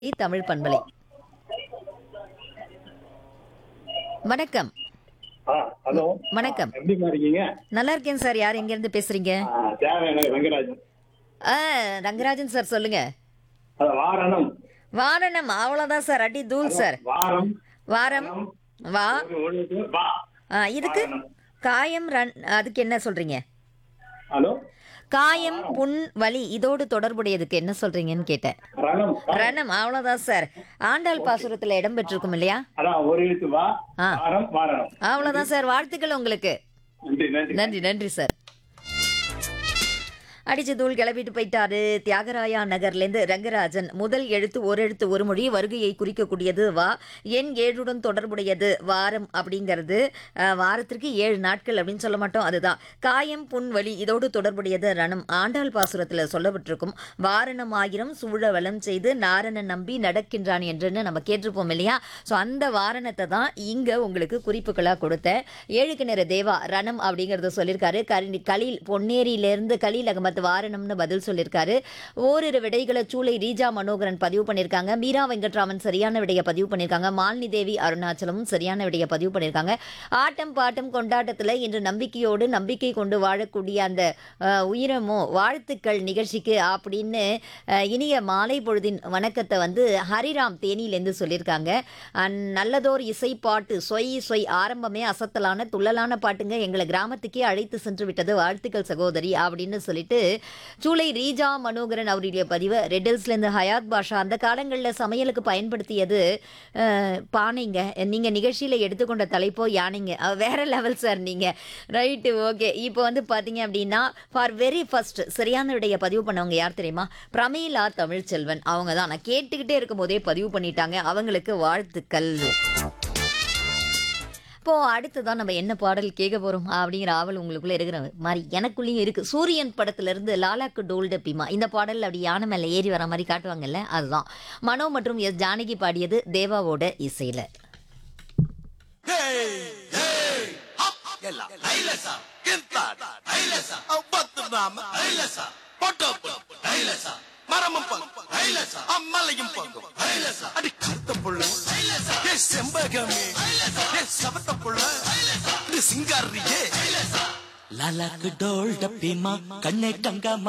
தமிழ் பண்பலை வணக்கம் ஆ ஹலோ வணக்கம் எப்படிமா இருக்கீங்க நல்லா இருக்கேன் சார் யார் எங்க இருந்து பேசுறீங்க ஆ, தேவையான வெங்கராஜ் ஆ ரங்கராஜன் சார் சொல்லுங்க அது வாரணம் வாரணம் அவ்வளவுதான் சார் அடி தூள் சார் வாரம் வாரம் வா ஒரு ஒழுங்கு வா ஆ, இதுக்கு காயம் ரன் அதுக்கு என்ன சொல்றீங்க ஹலோ காயம் புண் வலி இதோடு தொடர்புடையதுக்கு என்ன சொல்றீங்கன்னு கேட்டேன் ரணம் ரணம் அவ்வளவுதான் சார் ஆண்டாள் பாசுரத்துல இடம் பெற்றிருக்கும் இல்லையா அதான் ஒரு எழுத்து வா ஆ. வாரம் வாரணம் அவ்வளவுதான் சார் வாழ்த்துக்கள் உங்களுக்கு நன்றி நன்றி நன்றி நன்றி சார் அடிச்சு தூள் கிளப்பிட்டு போயிட்டாரு தியாகராயா நகர்லேருந்து ரங்கராஜன் முதல் எழுத்து ஒரு எழுத்து ஒரு மொழி வருகையை குறிக்கக்கூடியது வா எண் ஏழுடன் தொடர்புடையது வாரம் அப்படிங்கிறது அஹ், வாரத்திற்கு ஏழு நாட்கள் அப்படின்னு சொல்ல மாட்டோம் அதுதான் காயம் புண் வலி இதோடு தொடர்புடையது ரணம் ஆண்டாள் பாசுரத்தில் சொல்லப்பட்டிருக்கும் வாரணம் ஆயிரம் சூழ வளம் செய்து நாரணன் நம்பி நடக்கின்றான் என்றுன்னு நம்ம கேட்டிருப்போம் இல்லையா ஸோ அந்த வாரணத்தை தான் இங்கே உங்களுக்கு குறிப்புகளாக கொடுத்தேன் ஏழுக்கு நேர தேவா ரணம் அப்படிங்கிறத சொல்லியிருக்காரு கரி கலீல் பொன்னேரியிலேருந்து கலீல் அகமத் வாரணம்னு பதில் சொல்லியிருக்காரு ஓரிரு விடைகளை சூளை ரீஜா மனோகரன் பதிவு பண்ணியிருக்காங்க மீரா வெங்கட்ராமன் சரியான விடையை பதிவு பண்ணியிருக்காங்க மாலினி தேவி அருணாச்சலமும் சரியான விடையை பதிவு பண்ணியிருக்காங்க ஆட்டம் பாட்டம் கொண்டாட்டத்தில் இன்று நம்பிக்கையோடு நம்பிக்கை கொண்டு வாழக்கூடிய அந்த அஹ், உயிரமோ வாழ்த்துக்கள் நிகழ்ச்சிக்கு அப்படின்னு அஹ், இனிய மாலை பொழுதின் வணக்கத்தை வந்து ஹரிராம் தேனியிலேருந்து சொல்லியிருக்காங்க அண்ட் நல்லதோர் இசை பாட்டு சொய் சொய் ஆரம்பமே அசத்தலான துள்ளலான பாட்டுங்க எங்களை கிராமத்துக்கே அழைத்து சென்று விட்டது வாழ்த்துக்கள் சகோதரி அப்படின்னு சொல்லிட்டு சூளை ரீஜா மனோகரன் அவருடைய பதிவு ரெட்டில்ஸ்லேருந்து ஹயாத் பாஷா அந்த காலங்களில் சமையலுக்கு பயன்படுத்தியது அஹ், பானைங்க நீங்கள் நிகழ்ச்சியில் எடுத்துக்கொண்ட தலைப்போ யானைங்க அஹ், வேற லெவல் சார் நீங்கள் ரைட்டு ஓகே இப்போ வந்து பார்த்தீங்க அப்படின்னா ஃபார் வெரி ஃபர்ஸ்ட் சரியான விடைய பதிவு பண்ணவங்க யார் தெரியுமா பிரமீலா தமிழ்ச்செல்வன் அவங்க தான் நான் கேட்டுக்கிட்டே இருக்கும்போதே பதிவு பண்ணிட்டாங்க அவங்களுக்கு வாழ்த்துக்கள் இப்போ அடுத்ததான் நம்ம என்ன பாடல் கேட்க போறோம் அப்படிங்கிற ஆவல் உங்களுக்குள்ள இருக்கிற மாதிரி எனக்குள்ளேயும் இருக்கு சூரியன் படத்துல இருந்து லாலாக்கு டோல்ட பிமா இந்த பாடல் அப்படி யானை மேல ஏறி வர மாதிரி காட்டுவாங்கல்ல அதுதான் மனோ மற்றும் எஸ் ஜானகி பாடியது தேவாவோட இசையில ಎಲ್ಲ ಐಲಸ ಕಿಂತಾಡ ಐಲಸ ಒಬ್ಬತ್ತು ನಾಮ ಐಲಸ பொட்டோப்பு ஐலச மரமும் பங்கு ஐலச அம்மலையும் பங்கு ஐலச அடி கருத்த புள்ள ஏ செம்பகமே ஏ சபத்த புள்ள இது சிங்காரியே லாலாக்கு டோல் டப்பிமா கண்ணே கங்கம்மா